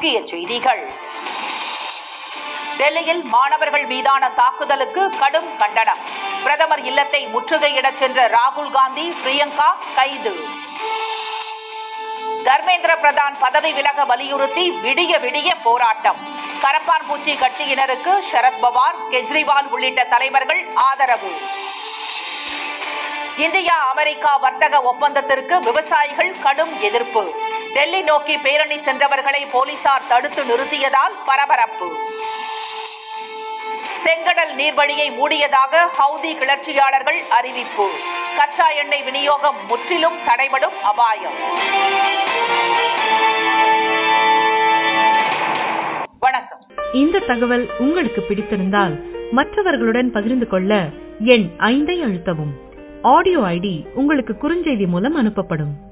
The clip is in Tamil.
முக்கிய செய்திகள் டெல்லியில் மாணவர்கள் மீதான தாக்குதலுக்கு கடும் கண்டனம் பிரதமர் இல்லத்தை முற்றுகையிடச் சென்ற ராகுல் காந்தி பிரியங்கா கைது தர்மேந்திர பிரதான் பதவி விலக வலியுறுத்தி விடிய விடிய போராட்டம் கரப்பான் பூச்சி கட்சியினருக்கு சரத்பவார் கெஜ்ரிவால் உள்ளிட்ட தலைவர்கள் ஆதரவு இந்தியா அமெரிக்கா வர்த்தக ஒப்பந்தத்திற்கு விவசாயிகள் கடும் எதிர்ப்பு டெல்லி நோக்கி பேரணி சென்றவர்களை போலீசார் தடுத்து நிறுத்தியதால் பரபரப்பு செங்கடல் நீர்வழியை மூடியதாக ஹவுதி கிளர்ச்சியாளர்கள் அறிவிப்பு கச்சா எண்ணெய் விநியோகம் முற்றிலும் தடைபடும் அபாயம் வணக்கம் இந்த தகவல் உங்களுக்கு பிடித்திருந்தால் மற்றவர்களுடன் பகிர்ந்து கொள்ள எண் ஐந்தை அழுத்தவும் ஆடியோ ஐடி உங்களுக்கு குறுஞ்செய்தி மூலம் அனுப்பப்படும்